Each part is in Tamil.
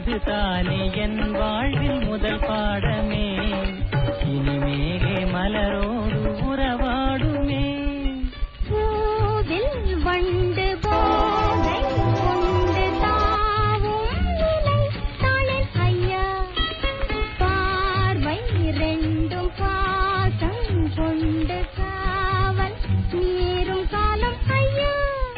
இதுதானே என் வாழ்வில் முதல் பாடமே இனிமேலே மலரோடு உறவாடுமே பூவில் வண்டு போதை கொண்டு தாவும் நிலை தாளின் ஐயா பார்வை ரெண்டும் பாசம் கொண்டு காவல் நீரும் காலம் ஐயா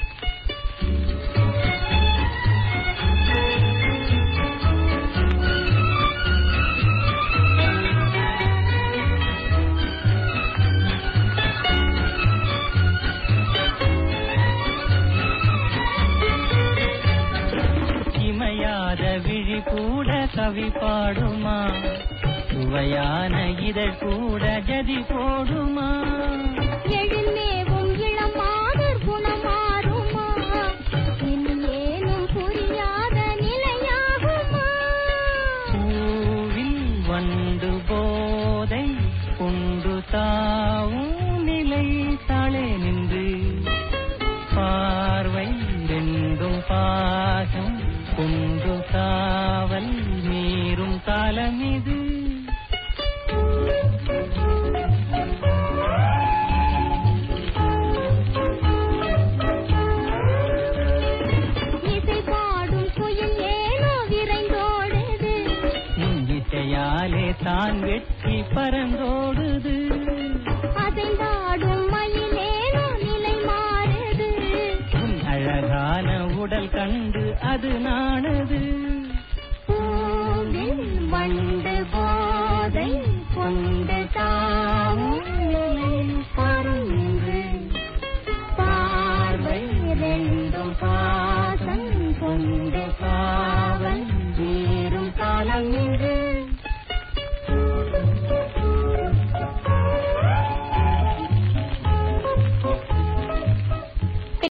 இமையாத விழி கூட கவி பாடுமா சுவையான இதழ் கூட ஜதி போடுமா எழுமேவும் இளமாதர் குணமாறுமா இன்னேனும் புரியாத நிலையாகுமா பூவில் வண்டு போதை கொண்டு தாவும் நிலை தாளே நின்று பார்வை ரெண்டும் பாசம் கொண்டு காவல் மீறும் காலமிது இசை பாடும் குயில் ஏனோ விரைந்தோடுது இசையாலே தான் வெற்றி பறந்தோடுது அசைந்தாடும் மயிலேனோ நிலை மாறுது உன் அழகான உடல் கண்டு அது நாணுது பூவில் வண்டு போதை கொண்டு தாவும் பாரும் இன்று பார்வை ரெண்டும் பாசம் கொண்டு காவல் வீரும் காலம் இன்று